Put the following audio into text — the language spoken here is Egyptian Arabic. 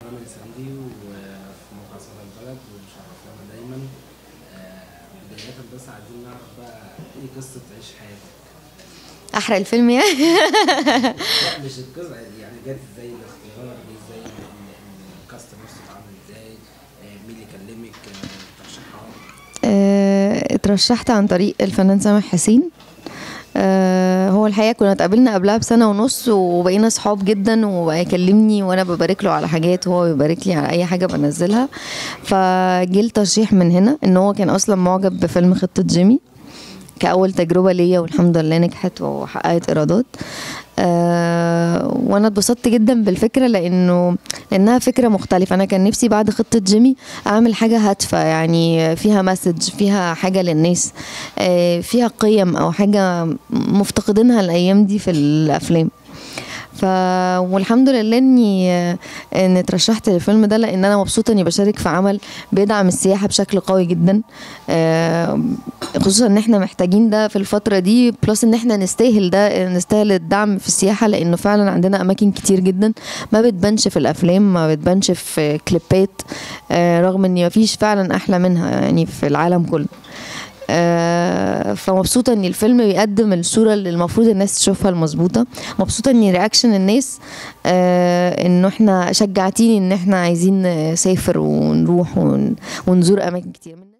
أنا ساندي وفي موقع صدى البلد ومشرفانا دايما آه، بداية بس عايزين نعرف بقى ايه قصة عيش حياتك؟ احرق الفيلم يعني لا مش القصة يعني جت ازاي الاختيار جه ازاي ال- ال- الكاست نفسه اتعمل ازاي آه، مين اللي كلمك آه، ترشيحات آه، اترشحت عن طريق الفنان سامح حسين آه، هو الحقيقه كنا اتقابلنا قبلها بسنه ونص وبقينا صحاب جدا وبقى يكلمني وانا ببارك له على حاجات وهو بيبارك لي على اي حاجه بنزلها فجه الترشيح من هنا ان هو كان اصلا معجب بفيلم خطه جيمي كأول تجربة ليا والحمد لله نجحت وحققت إيرادات آه وأنا اتبسطت جدا بالفكرة لأنه لأنها فكرة مختلفة أنا كان نفسي بعد خطة جيمي أعمل حاجة هادفة يعني فيها مسج فيها حاجة للناس آه فيها قيم أو حاجة مفتقدينها الأيام دي في الأفلام ف والحمد لله اني اني اترشحت للفيلم ده لان انا مبسوطه اني بشارك في عمل بيدعم السياحه بشكل قوي جدا آه، خصوصا ان احنا محتاجين ده في الفتره دي بلس ان احنا نستاهل ده نستاهل الدعم في السياحه لانه فعلا عندنا اماكن كتير جدا ما بتبانش في الافلام ما بتبانش في كليبات آه، رغم ان مفيش فعلا احلى منها يعني في العالم كله آه، فمبسوطه ان الفيلم بيقدم الصوره اللي المفروض الناس تشوفها المظبوطه مبسوطه ان رياكشن الناس آه، انه احنا شجعتيني ان احنا عايزين نسافر ونروح ون- ونزور اماكن كتير